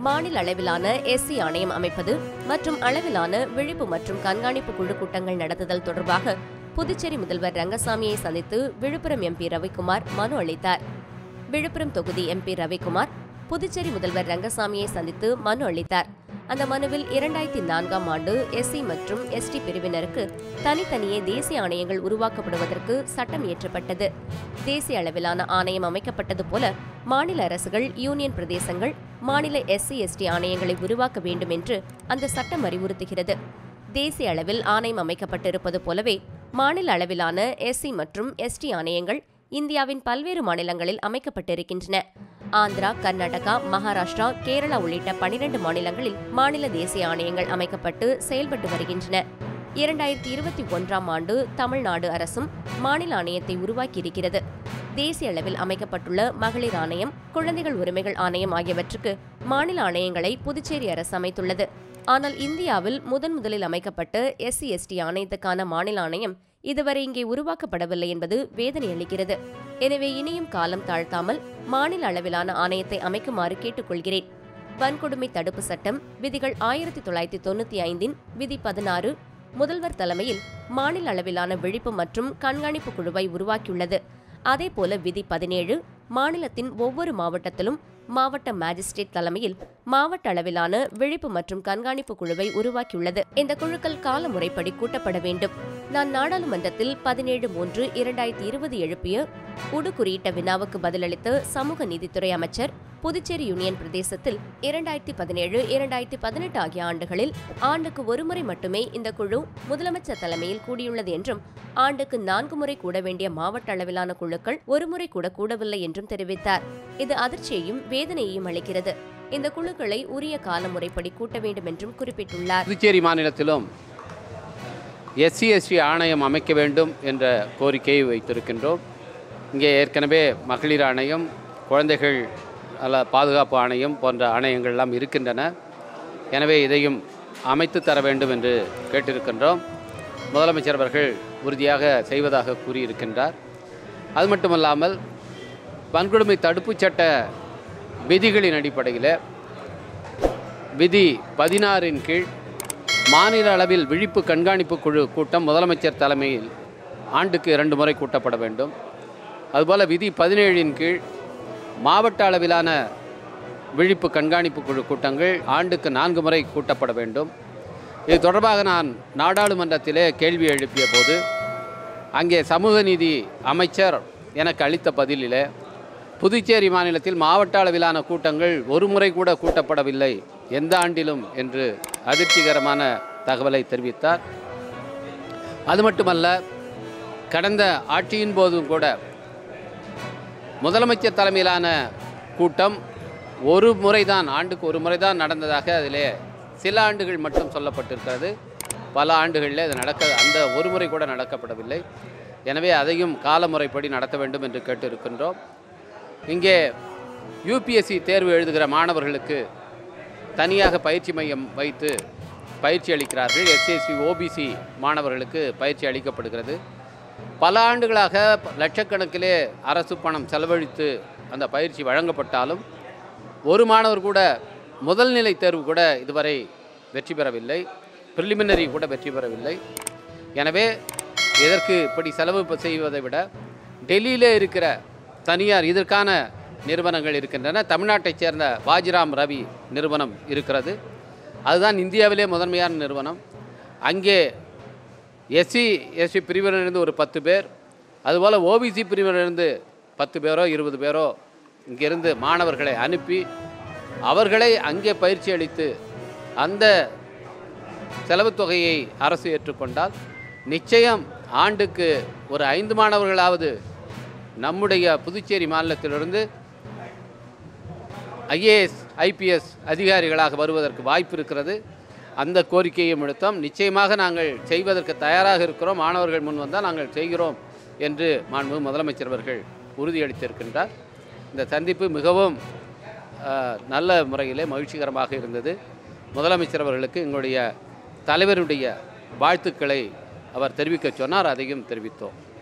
மாநில அளவிலான எஸ்சி ஆணையம் அமைப்பது மற்றும் அளவிலான விழிப்பு மற்றும் கண்காணிப்பு குழு கூட்டங்கள் நடத்துதல் தொடர்பாக புதுச்சேரி முதல்வர் ரங்கசாமியை சந்தித்து விழுப்புரம் எம்பி ரவிக்குமார் மனு அளித்தார் விழுப்புரம் தொகுதி எம்பி ரவிக்குமார் புதுச்சேரி முதல்வர் ரங்கசாமியை சந்தித்து மனு அளித்தார் அந்த மனுவில் இரண்டாயிரத்தி நான்காம் ஆண்டு எஸ்சி மற்றும் எஸ்டி பிரிவினருக்கு தனித்தனியே தேசிய ஆணையங்கள் உருவாக்கப்படுவதற்கு சட்டம் இயற்றப்பட்டது தேசிய அளவிலான ஆணையம் அமைக்கப்பட்டது போல மாநில அரசுகள் யூனியன் பிரதேசங்கள் மாநில எஸ்சி எஸ்டி ஆணையங்களை உருவாக்க வேண்டும் என்று அந்த சட்டம் அறிவுறுத்துகிறது தேசிய அளவில் ஆணையம் அமைக்கப்பட்டிருப்பது போலவே மாநில அளவிலான எஸ்சி மற்றும் எஸ்டி ஆணையங்கள் இந்தியாவின் பல்வேறு மாநிலங்களில் அமைக்கப்பட்டிருக்கின்றன ஆந்திரா கர்நாடகா மகாராஷ்டிரா கேரளா உள்ளிட்ட பனிரெண்டு மாநிலங்களில் மாநில தேசிய ஆணையங்கள் அமைக்கப்பட்டு செயல்பட்டு வருகின்றன இரண்டாயிரத்தி இருபத்தி ஒன்றாம் ஆண்டு தமிழ்நாடு அரசும் மாநில ஆணையத்தை உருவாக்கியிருக்கிறது தேசிய அளவில் அமைக்கப்பட்டுள்ள மகளிர் ஆணையம் குழந்தைகள் உரிமைகள் ஆணையம் ஆகியவற்றுக்கு மாநில ஆணையங்களை புதுச்சேரி அரசு அமைத்துள்ளது ஆனால் இந்தியாவில் முதன் முதலில் அமைக்கப்பட்ட எஸ்சி எஸ்டி ஆணையத்துக்கான மாநில ஆணையம் இதுவரை இங்கே உருவாக்கப்படவில்லை என்பது வேதனை அளிக்கிறது எனவே இனியும் காலம் தாழ்த்தாமல் மாநில அளவிலான ஆணையத்தை அமைக்குமாறு கேட்டுக்கொள்கிறேன் வன்கொடுமை தடுப்பு சட்டம் விதிகள் ஆயிரத்தி தொள்ளாயிரத்தி தொண்ணூத்தி ஐந்தின் விதி பதினாறு முதல்வர் தலைமையில் மாநில அளவிலான விழிப்பு மற்றும் கண்காணிப்பு குழுவை உருவாக்கியுள்ளது அதேபோல விதி பதினேழு மாநிலத்தின் ஒவ்வொரு மாவட்டத்திலும் மாவட்ட மேஜிஸ்ட்ரேட் தலைமையில் மாவட்ட அளவிலான விழிப்பு மற்றும் கண்காணிப்பு குழுவை உருவாக்கியுள்ளது இந்த குழுக்கள் கால முறைப்படி கூட்டப்பட வேண்டும் நான் நாடாளுமன்றத்தில் பதினேழு மூன்று இரண்டாயிரத்தி இருபது எழுப்பிய உடு குறியிட்ட வினாவுக்கு பதிலளித்த சமூக நீதித்துறை அமைச்சர் புதுச்சேரி யூனியன் பிரதேசத்தில் இரண்டாயிரத்தி பதினேழு இரண்டாயிரத்தி பதினெட்டு ஆகிய ஆண்டுகளில் ஆண்டுக்கு ஒருமுறை மட்டுமே இந்த குழு முதலமைச்சர் தலைமையில் கூடியுள்ளது என்றும் ஆண்டுக்கு நான்கு முறை கூட வேண்டிய மாவட்ட அளவிலான குழுக்கள் ஒருமுறை கூட கூடவில்லை என்றும் தெரிவித்தார் இது அதிர்ச்சியையும் வேதனையையும் அளிக்கிறது இந்த குழுக்களை உரிய கால முறைப்படி கூட்ட வேண்டும் என்றும் குறிப்பிட்டுள்ளார் புதுச்சேரி மாநிலத்திலும் எஸ்சி எஸ்டி ஆணையம் அமைக்க வேண்டும் என்ற கோரிக்கையை வைத்திருக்கின்றோம் இங்கே ஏற்கனவே மகளிர் ஆணையம் குழந்தைகள் அல்ல பாதுகாப்பு ஆணையம் போன்ற ஆணையங்கள்லாம் இருக்கின்றன எனவே இதையும் அமைத்து தர வேண்டும் என்று கேட்டிருக்கின்றோம் முதலமைச்சர் அவர்கள் உறுதியாக செய்வதாக கூறியிருக்கின்றார் அது மட்டுமல்லாமல் வன்கொடுமை தடுப்புச் சட்ட விதிகளின் அடிப்படையில் விதி பதினாறின் கீழ் மாநில அளவில் விழிப்பு கண்காணிப்பு குழு கூட்டம் முதலமைச்சர் தலைமையில் ஆண்டுக்கு இரண்டு முறை கூட்டப்பட வேண்டும் அதுபோல் விதி பதினேழின் கீழ் மாவட்ட அளவிலான விழிப்பு கண்காணிப்பு குழு கூட்டங்கள் ஆண்டுக்கு நான்கு முறை கூட்டப்பட வேண்டும் இது தொடர்பாக நான் நாடாளுமன்றத்திலே கேள்வி எழுப்பிய போது அங்கே சமூக நீதி அமைச்சர் எனக்கு அளித்த பதிலிலே புதுச்சேரி மாநிலத்தில் மாவட்ட அளவிலான கூட்டங்கள் ஒரு முறை கூட கூட்டப்படவில்லை எந்த ஆண்டிலும் என்று அதிர்ச்சிகரமான தகவலை தெரிவித்தார் அது மட்டுமல்ல கடந்த ஆட்சியின் போதும் கூட முதலமைச்சர் தலைமையிலான கூட்டம் ஒரு முறைதான் ஆண்டுக்கு ஒரு முறை தான் நடந்ததாக அதிலே சில ஆண்டுகள் மட்டும் சொல்லப்பட்டிருக்கிறது பல ஆண்டுகளில் அது நடக்க அந்த ஒரு முறை கூட நடக்கப்படவில்லை எனவே அதையும் காலமுறைப்படி நடத்த வேண்டும் என்று கேட்டிருக்கின்றோம் இங்கே யூபிஎஸ்சி தேர்வு எழுதுகிற மாணவர்களுக்கு தனியாக பயிற்சி மையம் வைத்து பயிற்சி அளிக்கிறார்கள் எஸ்எஸ்சி ஓபிசி மாணவர்களுக்கு பயிற்சி அளிக்கப்படுகிறது பல ஆண்டுகளாக லட்சக்கணக்கிலே அரசு பணம் செலவழித்து அந்த பயிற்சி வழங்கப்பட்டாலும் ஒரு மாணவர் கூட முதல் நிலை தேர்வு கூட இதுவரை வெற்றி பெறவில்லை ப்ரிலிமினரி கூட வெற்றி பெறவில்லை எனவே இதற்கு இப்படி செலவு ப- செய்வதை விட டெல்லியிலே இருக்கிற தனியார் இதற்கான நிறுவனங்கள் இருக்கின்றன தமிழ்நாட்டைச் சேர்ந்த வாஜிராம் ரவி நிறுவனம் இருக்கிறது அதுதான் இந்தியாவிலே முதன்மையான நிறுவனம் அங்கே எஸ்சி எஸ்சி பிரிவினரிலிருந்து ஒரு பத்து பேர் அதுபோல் ஓபிசி பிரிவினரிலிருந்து பத்து பேரோ இருபது பேரோ இங்கிருந்து மாணவர்களை அனுப்பி அவர்களை அங்கே பயிற்சி அளித்து அந்த செலவுத் தொகையை அரசு ஏற்றுக்கொண்டால் நிச்சயம் ஆண்டுக்கு ஒரு ஐந்து மாணவர்களாவது நம்முடைய புதுச்சேரி மாநிலத்திலிருந்து ஐஏஎஸ் ஐபிஎஸ் அதிகாரிகளாக வருவதற்கு வாய்ப்பு இருக்கிறது அந்த கோரிக்கையும் எடுத்தோம் நிச்சயமாக நாங்கள் செய்வதற்கு தயாராக இருக்கிறோம் மாணவர்கள் முன் வந்தால் நாங்கள் செய்கிறோம் என்று மாண்பு முதலமைச்சர் அவர்கள் உறுதியளித்திருக்கின்றார் இந்த சந்திப்பு மிகவும் அஹ், நல்ல முறையிலே மகிழ்ச்சிகரமாக இருந்தது முதலமைச்சர் அவர்களுக்கு எங்களுடைய தலைவருடைய வாழ்த்துக்களை அவர் தெரிவிக்க சொன்னார் அதையும் தெரிவித்தோம்